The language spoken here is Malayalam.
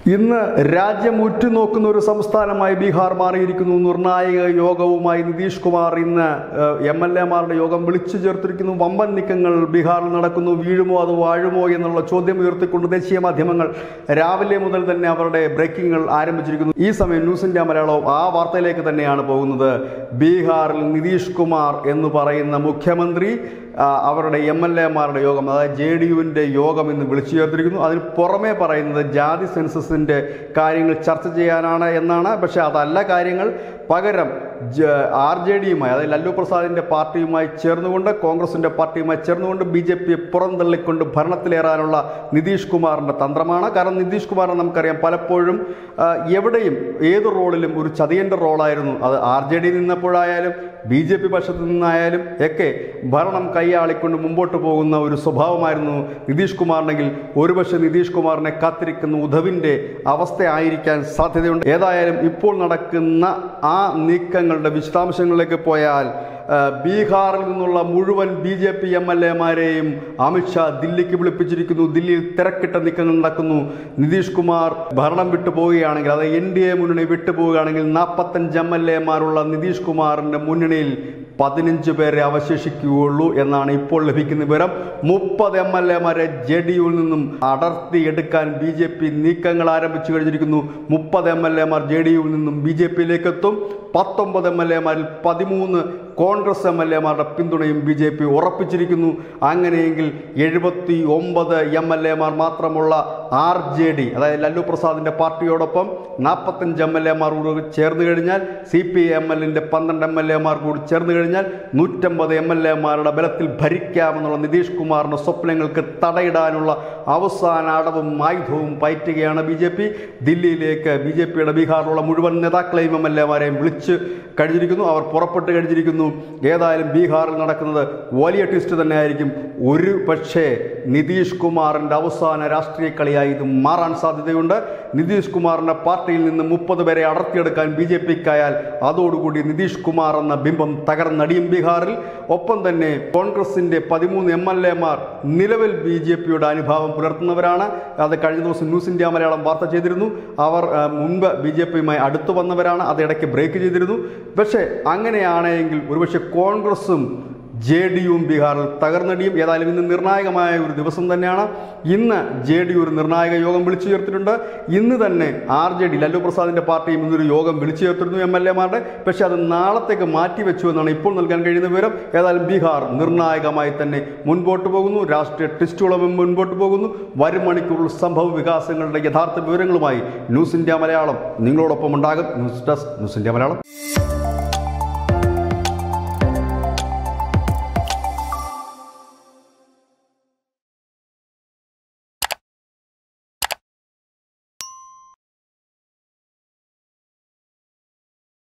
ഇന്ന് രാജ്യം ഉറ്റുനോക്കുന്ന ഒരു സംസ്ഥാനമായി ബീഹാർ മാറിയിരിക്കുന്നു നിർണായക യോഗവുമായി നിതീഷ് കുമാർ ഇന്ന് എം എൽ എമാരുടെ യോഗം വിളിച്ചു ചേർത്തിരിക്കുന്നു വമ്പൻ നീക്കങ്ങൾ ബീഹാറിൽ നടക്കുന്നു വീഴുമോ അത് വാഴുമോ എന്നുള്ള ചോദ്യം ഉയർത്തിക്കൊണ്ട് ദേശീയ മാധ്യമങ്ങൾ രാവിലെ മുതൽ തന്നെ അവരുടെ ബ്രേക്കിങ്ങുകൾ ആരംഭിച്ചിരിക്കുന്നു ഈ സമയം ന്യൂസ് ഇന്ത്യ മലയാളവും ആ വാർത്തയിലേക്ക് തന്നെയാണ് പോകുന്നത് ബീഹാറിൽ നിതീഷ് കുമാർ എന്ന് പറയുന്ന മുഖ്യമന്ത്രി ആ, അവരുടെ എം എൽ എമാരുടെ യോഗം അതായത് ജെ ഡി യുവിൻ്റെ യോഗം ഇന്ന് വിളിച്ചു ചേർത്തിരിക്കുന്നു അതിന് പുറമേ പറയുന്നത് ജാതി സെൻസസിൻ്റെ കാര്യങ്ങൾ ചർച്ച ചെയ്യാനാണ് എന്നാണ് പക്ഷേ അതല്ല കാര്യങ്ങൾ പകരം ആർ ജെ ഡിയുമായി അതായത് ലല്ലു പ്രസാദിൻ്റെ പാർട്ടിയുമായി ചേർന്നുകൊണ്ട് കോൺഗ്രസിൻ്റെ പാർട്ടിയുമായി ചേർന്നുകൊണ്ട് ബി ജെ പിയെ പുറന്തള്ളിക്കൊണ്ട് ഭരണത്തിലേറാനുള്ള നിതീഷ് കുമാറിൻ്റെ തന്ത്രമാണ് കാരണം നിതീഷ് കുമാറിനെ നമുക്കറിയാം പലപ്പോഴും ആ, എവിടെയും ഏത് റോളിലും ഒരു ചതിയൻ്റെ റോളായിരുന്നു അത് ആർ ജെ ഡി നിന്നപ്പോഴായാലും ബി ജെ പി പക്ഷത്ത് നിന്നായാലും ഒക്കെ ഭരണം കൈയാളിക്കൊണ്ട് മുമ്പോട്ട് പോകുന്ന ഒരു സ്വഭാവമായിരുന്നു നിതീഷ് കുമാറിനെങ്കിൽ ഒരുപക്ഷെ നിതീഷ് കുമാറിനെ കാത്തിരിക്കുന്ന ഉധവിൻ്റെ അവസ്ഥയായിരിക്കാൻ സാധ്യതയുണ്ട് ഏതായാലും ഇപ്പോൾ നടക്കുന്ന ആ നീക്കങ്ങളുടെ വിശദാംശങ്ങളിലേക്ക് പോയാൽ ആ, ബീഹാറിൽ നിന്നുള്ള മുഴുവൻ B J P M L എമാരെയും അമിത്ഷാ ദില്ലിക്ക് വിളിപ്പിച്ചിരിക്കുന്നു ദില്ലിയിൽ തിരക്കിട്ട നീക്കങ്ങൾ നടക്കുന്നു നിതീഷ് കുമാർ ഭരണം വിട്ടുപോവുകയാണെങ്കിൽ അതായത് എൻ ഡി എ മുന്നണി വിട്ടുപോവുകയാണെങ്കിൽ നാൽപ്പത്തഞ്ച് എം എൽ എമാരുള്ള നിതീഷ് കുമാറിൻ്റെ മുന്നണിയിൽ പതിനഞ്ച് പേരെ അവശേഷിക്കുകയുള്ളൂ എന്നാണ് ഇപ്പോൾ ലഭിക്കുന്ന വിവരം മുപ്പത് എം എൽ എമാരെ ജെ ഡി യുവിൽ നിന്നും അടർത്തിയെടുക്കാൻ ബി ജെ പി നീക്കങ്ങൾ ആരംഭിച്ചു കഴിഞ്ഞിരിക്കുന്നു മുപ്പത് എം എൽ എമാർ ജെ ഡി യുവിൽ നിന്നും ബി ജെ പിയിലേക്ക് എത്തും പത്തൊമ്പത് എം എൽ എമാരിൽ പതിമൂന്ന് കോൺഗ്രസ് എം എൽ എമാരുടെ പിന്തുണയും ബി ജെ പി ഉറപ്പിച്ചിരിക്കുന്നു അങ്ങനെയെങ്കിൽ എഴുപത്തി ഒമ്പത് എം എൽ എമാർ മാത്രമുള്ള ആർ ജെ ഡി അതായത് ലല്ലു പ്രസാദിൻ്റെ പാർട്ടിയോടൊപ്പം നാൽപ്പത്തഞ്ച് എം എൽ എമാർ കൂടി ചേർന്ന് കഴിഞ്ഞാൽ സി പി എം എല്ലിൻ്റെ പന്ത്രണ്ട് എം എൽ എമാർ കൂടി ചേർന്ന് കഴിഞ്ഞാൽ നൂറ്റമ്പത് എം എൽ എമാരുടെ ബലത്തിൽ ഭരിക്കാമെന്നുള്ള നിതീഷ് കുമാറിൻ്റെ സ്വപ്നങ്ങൾക്ക് തടയിടാനുള്ള അവസാന അടവും ആയുധവും പയറ്റുകയാണ് ബി ജെ പി ദില്ലിയിലേക്ക് ബി ജെ പിയുടെ ബീഹാറിലുള്ള മുഴുവൻ നേതാക്കളെയും എം എൽ എമാരെയും വിളിച്ച് കഴിഞ്ഞിരിക്കുന്നു അവർ പുറപ്പെട്ട് കഴിഞ്ഞിരിക്കുന്നു ഏതായാലും ബീഹാറിൽ നടക്കുന്നത് വലിയ ട്വിസ്റ്റ് തന്നെയായിരിക്കും ഒരു പക്ഷേ നിതീഷ് കുമാറിൻ്റെ അവസാന രാഷ്ട്രീയ കളിയായി ഇത് മാറാൻ സാധ്യതയുണ്ട് നിതീഷ് കുമാറിൻ്റെ പാർട്ടിയിൽ നിന്ന് മുപ്പത് പേരെ അടർത്തിയെടുക്കാൻ ബി ജെ പിക്കായാൽ അതോടുകൂടി നിതീഷ് കുമാർ എന്ന ബിംബം തകർന്നടിയും ബീഹാറിൽ ഒപ്പം തന്നെ കോൺഗ്രസിൻ്റെ പതിമൂന്ന് എം എൽ എമാർ നിലവിൽ ബി ജെ പിയുടെ അനുഭാവം പുലർത്തുന്നവരാണ് അത് കഴിഞ്ഞ ദിവസം ന്യൂസ് ഇന്ത്യ മലയാളം വാർത്ത ചെയ്തിരുന്നു അവർ ആ, മുൻപ് ബി ജെ പിയുമായി അടുത്തു വന്നവരാണ് അത് ഇടയ്ക്ക് ബ്രേക്ക് ചെയ്തിരുന്നു പക്ഷേ അങ്ങനെയാണെങ്കിൽ ഒരുപക്ഷെ കോൺഗ്രസും ജെ ഡി യുവും ബീഹാറിൽ തകർന്നടിയും ഏതായാലും ഇന്ന് നിർണായകമായ ഒരു ദിവസം തന്നെയാണ് ഇന്ന് ജെ ഡി യു ഒരു നിർണായക യോഗം വിളിച്ചു ചേർത്തിട്ടുണ്ട് ഇന്ന് തന്നെ ആർ ജെ ഡി ലല്ലു പ്രസാദിൻ്റെ പാർട്ടിയും ഇന്നൊരു യോഗം വിളിച്ചു ചേർത്തിരുന്നു എം എൽ എമാരുടെ പക്ഷേ അത് നാളത്തേക്ക് മാറ്റിവെച്ചു എന്നാണ് ഇപ്പോൾ നൽകാൻ കഴിയുന്ന വിവരം ഏതായാലും ബീഹാർ നിർണായകമായി തന്നെ മുൻപോട്ട് പോകുന്നു രാഷ്ട്രീയ ടെസ്റ്റുകളും മുൻപോട്ട് പോകുന്നു വരും മണിക്കൂറിൽ സംഭവ വികാസങ്ങളുടെ യഥാർത്ഥ വിവരങ്ങളുമായി ന്യൂസ് ഇന്ത്യ മലയാളം നിങ്ങളോടൊപ്പം ഉണ്ടാകും news desk news India Malayalam